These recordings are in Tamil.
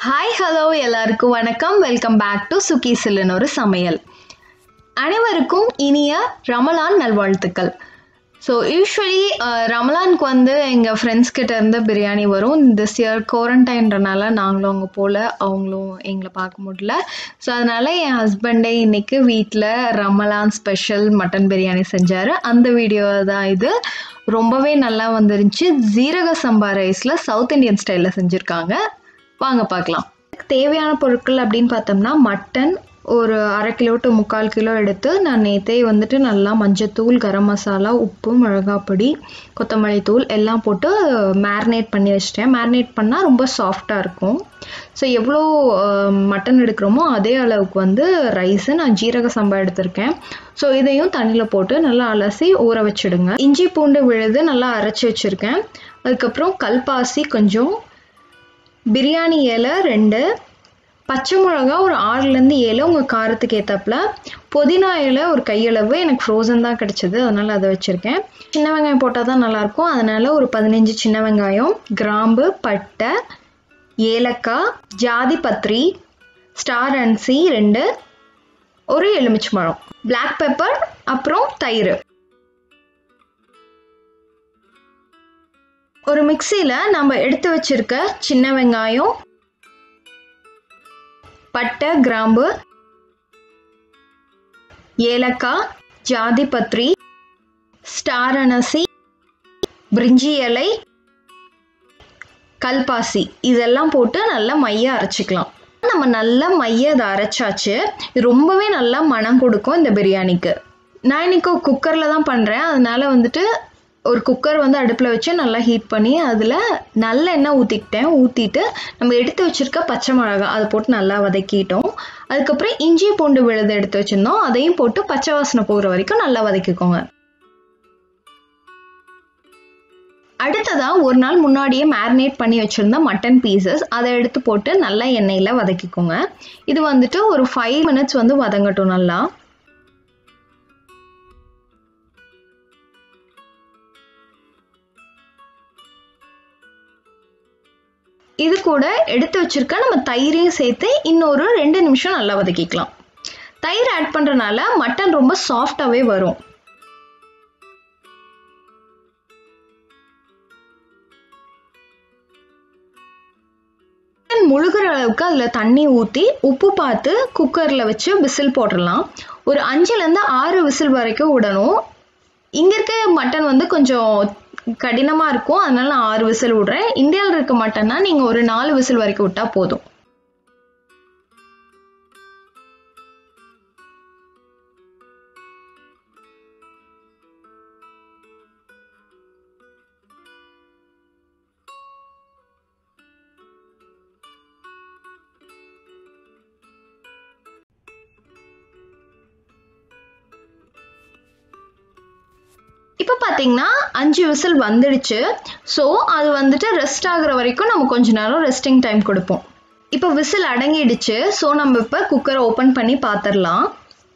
ஹாய் ஹலோ எல்லாருக்கும் வணக்கம் வெல்கம் பேக் டு சுக்கி சில்லுன்னு ஒரு சமையல் அனைவருக்கும் இனிய ரமலான் நல்வாழ்த்துக்கள் ஸோ யூஸ்வலி ரமலானுக்கு வந்து எங்கள் ஃப்ரெண்ட்ஸ் கிட்ட இருந்து பிரியாணி வரும் திஸ் இயர் குவாரண்டைன்றனால நாங்களும் அங்கே போகல அவங்களும் எங்களை பார்க்க முடியல ஸோ அதனால் என் ஹஸ்பண்டே இன்னைக்கு வீட்டில் ரமலான் ஸ்பெஷல் மட்டன் பிரியாணி செஞ்சார் அந்த வீடியோ தான் இது ரொம்பவே நல்லா வந்துருந்துச்சு ஜீரக சம்பா ரைஸில் சவுத் இந்தியன் ஸ்டைலில் செஞ்சுருக்காங்க வாங்க பார்க்கலாம் தேவையான பொருட்கள் அப்படின்னு பார்த்தோம்னா மட்டன் ஒரு அரை கிலோ டு முக்கால் கிலோ எடுத்து நான் நேற்றே வந்துட்டு நல்லா மஞ்சத்தூள் கரம் மசாலா உப்பு மிளகாப்பொடி கொத்தமல்லி தூள் எல்லாம் போட்டு மேரினேட் பண்ணி வச்சிட்டேன் மேரினேட் பண்ணால் ரொம்ப சாஃப்டாக இருக்கும் ஸோ எவ்வளோ மட்டன் எடுக்கிறோமோ அதே அளவுக்கு வந்து ரைஸு நான் ஜீரக சம்பா எடுத்திருக்கேன் ஸோ இதையும் தண்ணியில் போட்டு நல்லா அலசி ஊற வச்சிடுங்க இஞ்சி பூண்டு விழுது நல்லா அரைச்சி வச்சுருக்கேன் அதுக்கப்புறம் கல்பாசி கொஞ்சம் பிரியாணி இலை ரெண்டு பச்சை மிளகா ஒரு ஆறுலேருந்து ஏழு உங்கள் காரத்துக்கு ஏற்றாப்புல புதினா இலை ஒரு கையளவு எனக்கு ஃப்ரோசன் தான் கிடச்சிது அதனால் அதை வச்சுருக்கேன் சின்ன வெங்காயம் போட்டால் தான் நல்லாயிருக்கும் அதனால் ஒரு பதினஞ்சு சின்ன வெங்காயம் கிராம்பு பட்டை ஏலக்காய் ஜாதி பத்திரி ஸ்டார் அன்சி ரெண்டு ஒரு எலுமிச்சை பழம் பிளாக் பெப்பர் அப்புறம் தயிர் ஒரு மிக்சியில் நம்ம எடுத்து வச்சிருக்க சின்ன வெங்காயம் பட்டை கிராம்பு ஏலக்காய் ஜாதி பத்ரி ஸ்டார் அனசி பிரிஞ்சி இலை கல்பாசி இதெல்லாம் போட்டு நல்லா மைய அரைச்சிக்கலாம் நம்ம நல்லா மைய அதை அரைச்சாச்சு ரொம்பவே நல்லா மனம் கொடுக்கும் இந்த பிரியாணிக்கு நான் இன்னைக்கு குக்கரில் தான் பண்ணுறேன் அதனால வந்துட்டு ஒரு குக்கர் வந்து அடுப்பில் வச்சு நல்லா ஹீட் பண்ணி அதில் நல்ல எண்ணெய் ஊற்றிக்கிட்டேன் ஊற்றிட்டு நம்ம எடுத்து வச்சுருக்க பச்சை மிளகா அதை போட்டு நல்லா வதக்கிட்டோம் அதுக்கப்புறம் இஞ்சி பூண்டு விழுது எடுத்து வச்சுருந்தோம் அதையும் போட்டு பச்சை வாசனை போகிற வரைக்கும் நல்லா வதக்கிக்கோங்க அடுத்ததாக ஒரு நாள் முன்னாடியே மேரினேட் பண்ணி வச்சுருந்த மட்டன் பீசஸ் அதை எடுத்து போட்டு நல்லா எண்ணெயில் வதக்கிக்கோங்க இது வந்துட்டு ஒரு ஃபைவ் மினிட்ஸ் வந்து வதங்கட்டும் நல்லா இது கூட எடுத்து வச்சிருக்க நம்ம தயிரையும் சேர்த்து இன்னொரு ரெண்டு நிமிஷம் நல்லா வதக்கிக்கலாம் தயிர் ஆட் பண்ணுறனால மட்டன் ரொம்ப சாஃப்டாகவே வரும் முழுகிற அளவுக்கு அதில் தண்ணி ஊற்றி உப்பு பார்த்து குக்கரில் வச்சு விசில் போட்டுடலாம் ஒரு அஞ்சுலேருந்து ஆறு விசில் வரைக்கும் விடணும் இங்கே இருக்க மட்டன் வந்து கொஞ்சம் கடினமாக இருக்கும் அதனால நான் ஆறு விசில் விடுறேன் இந்தியாவில் இருக்க மட்டன்னா நீங்கள் ஒரு நாலு விசில் வரைக்கும் விட்டால் போதும் இப்போ பார்த்தீங்கன்னா அஞ்சு விசில் வந்துடுச்சு ஸோ அது வந்துட்டு ரெஸ்ட் ஆகுற வரைக்கும் நம்ம கொஞ்ச நேரம் ரெஸ்டிங் டைம் கொடுப்போம் இப்போ விசில் அடங்கிடுச்சு ஸோ நம்ம இப்போ குக்கரை ஓப்பன் பண்ணி பார்த்துடலாம்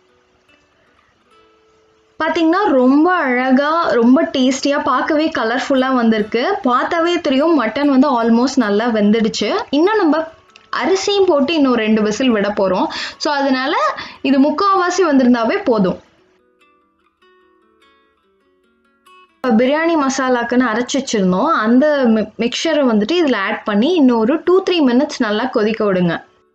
பார்த்தீங்கன்னா ரொம்ப அழகாக ரொம்ப டேஸ்டியாக பார்க்கவே கலர்ஃபுல்லாக வந்திருக்கு பார்த்தாவே தெரியும் மட்டன் வந்து ஆல்மோஸ்ட் நல்லா வெந்துடுச்சு இன்னும் நம்ம அரிசியும் போட்டு இன்னும் ரெண்டு விசில் விட போகிறோம் ஸோ அதனால இது முக்கால்வாசி வந்திருந்தாவே போதும் பிரியாணி மசாலாக்குன்னு அரைச்சி வச்சுருந்தோம் அந்த மிக்சரை வந்துட்டு இதில் ஆட் பண்ணி இன்னும் ஒரு டூ த்ரீ மினிட்ஸ் நல்லா கொதிக்க விடுங்க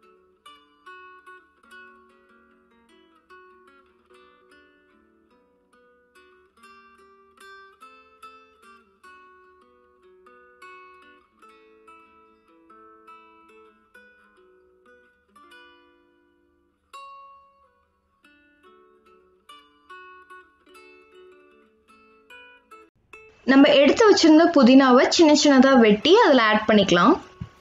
நம்ம எடுத்து வச்சிருந்த புதினாவை சின்ன சின்னதாக வெட்டி அதில் ஆட் பண்ணிக்கலாம்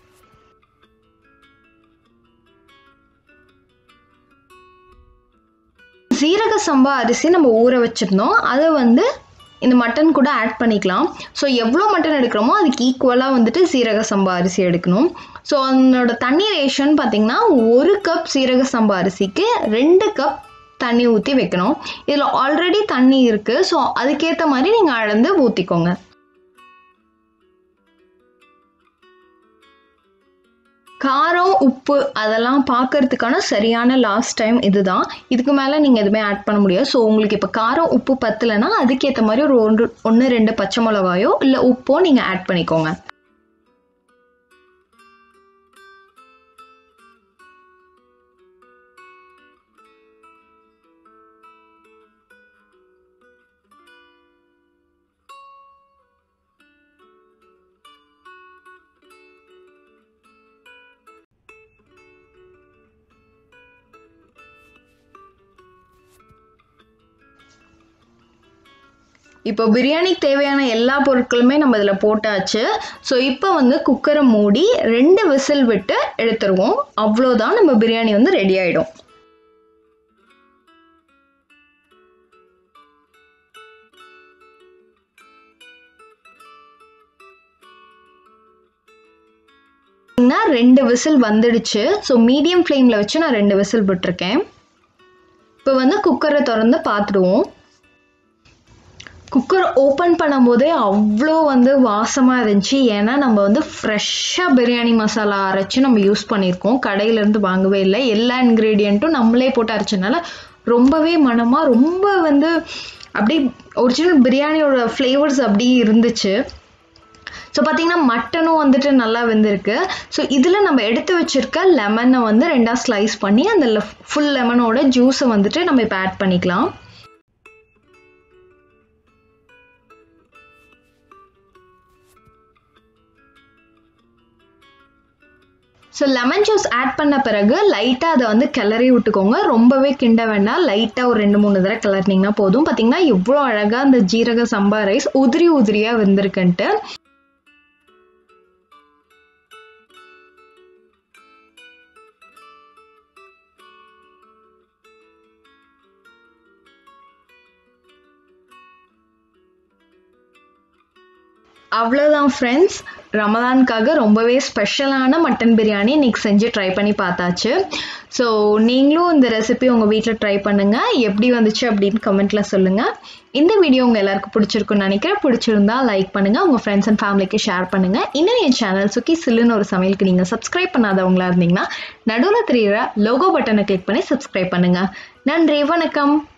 சீரக சம்பா அரிசி நம்ம ஊற வச்சிருந்தோம் அதை வந்து இந்த மட்டன் கூட ஆட் பண்ணிக்கலாம் ஸோ எவ்வளோ மட்டன் எடுக்கிறோமோ அதுக்கு ஈக்குவலாக வந்துட்டு சீரக சம்பா அரிசி எடுக்கணும் ஸோ அதனோட தண்ணி ரேஷன் பார்த்தீங்கன்னா ஒரு கப் சீரக சம்பா அரிசிக்கு ரெண்டு கப் தண்ணி ஊற்றி வைக்கணும் இதில் ஆல்ரெடி தண்ணி இருக்குது ஸோ அதுக்கேற்ற மாதிரி நீங்கள் அளந்து ஊற்றிக்கோங்க காரம் உப்பு அதெல்லாம் பார்க்கறதுக்கான சரியான லாஸ்ட் டைம் இதுதான் இதுக்கு மேலே நீங்கள் எதுவுமே ஆட் பண்ண முடியாது ஸோ உங்களுக்கு இப்போ காரம் உப்பு பத்தலைன்னா அதுக்கேற்ற மாதிரி ஒரு ஒன்று ஒன்று ரெண்டு பச்சை மிளகாயோ இல்லை உப்போ நீங்கள் ஆட் பண்ணிக்கோங்க இப்போ பிரியாணிக்கு தேவையான எல்லா பொருட்களுமே நம்ம இதில் போட்டாச்சு ஸோ இப்போ வந்து குக்கரை மூடி ரெண்டு விசில் விட்டு எடுத்துருவோம் அவ்வளோதான் நம்ம பிரியாணி வந்து ரெடி ஆகிடும் ரெண்டு விசில் வந்துடுச்சு ஸோ மீடியம் ஃப்ளேமில் வச்சு நான் ரெண்டு விசில் விட்டுருக்கேன் இப்போ வந்து குக்கரை திறந்து பார்த்துடுவோம் குக்கர் ஓப்பன் பண்ணும்போதே அவ்வளோ வந்து வாசமாக இருந்துச்சு ஏன்னா நம்ம வந்து ஃப்ரெஷ்ஷாக பிரியாணி மசாலா அரைச்சி நம்ம யூஸ் பண்ணியிருக்கோம் கடையிலேருந்து வாங்கவே இல்லை எல்லா இன்க்ரீடியண்ட்டும் நம்மளே போட்டு அரைச்சனால ரொம்பவே மனமாக ரொம்ப வந்து அப்படி ஒரிஜினல் பிரியாணியோட ஃப்ளேவர்ஸ் அப்படி இருந்துச்சு ஸோ பார்த்தீங்கன்னா மட்டனும் வந்துட்டு நல்லா வெந்திருக்கு ஸோ இதில் நம்ம எடுத்து வச்சுருக்க லெமனை வந்து ரெண்டாக ஸ்லைஸ் பண்ணி அந்த ஃபுல் லெமனோட ஜூஸை வந்துட்டு நம்ம இப்போ ஆட் பண்ணிக்கலாம் ஸோ லெமன் ஜூஸ் ஆட் பண்ண பிறகு லைட்டாக அதை வந்து கிளறி விட்டுக்கோங்க ரொம்பவே கிண்ட வேண்டாம் லைட்டாக ஒரு ரெண்டு மூணு தடவை கிளறினீங்கன்னா போதும் பார்த்தீங்கன்னா எவ்வளோ அழகாக அந்த ஜீரக சம்பா ரைஸ் உதிரி உதிரியாக வெந்திருக்குன்ட்டு அவ்வளோதான் ஃப்ரெண்ட்ஸ் ரமதானுக்காக ரொம்பவே ஸ்பெஷலான மட்டன் பிரியாணி இன்னைக்கு செஞ்சு ட்ரை பண்ணி பார்த்தாச்சு ஸோ நீங்களும் இந்த ரெசிபி உங்கள் வீட்டில் ட்ரை பண்ணுங்கள் எப்படி வந்துச்சு அப்படின்னு கமெண்ட்டில் சொல்லுங்கள் இந்த வீடியோ உங்கள் எல்லாருக்கும் பிடிச்சிருக்குன்னு நினைக்கிறேன் பிடிச்சிருந்தா லைக் பண்ணுங்கள் உங்கள் ஃப்ரெண்ட்ஸ் அண்ட் ஃபேமிலிக்கு ஷேர் பண்ணுங்கள் இன்னும் என் சேனல் சுக்கி சில்லுன்னு ஒரு சமையலுக்கு நீங்கள் சப்ஸ்கிரைப் பண்ணாதவங்களா இருந்தீங்கன்னா நடுவில் தெரியுற லோகோ பட்டனை கிளிக் பண்ணி சப்ஸ்கிரைப் பண்ணுங்கள் நன்றி வணக்கம்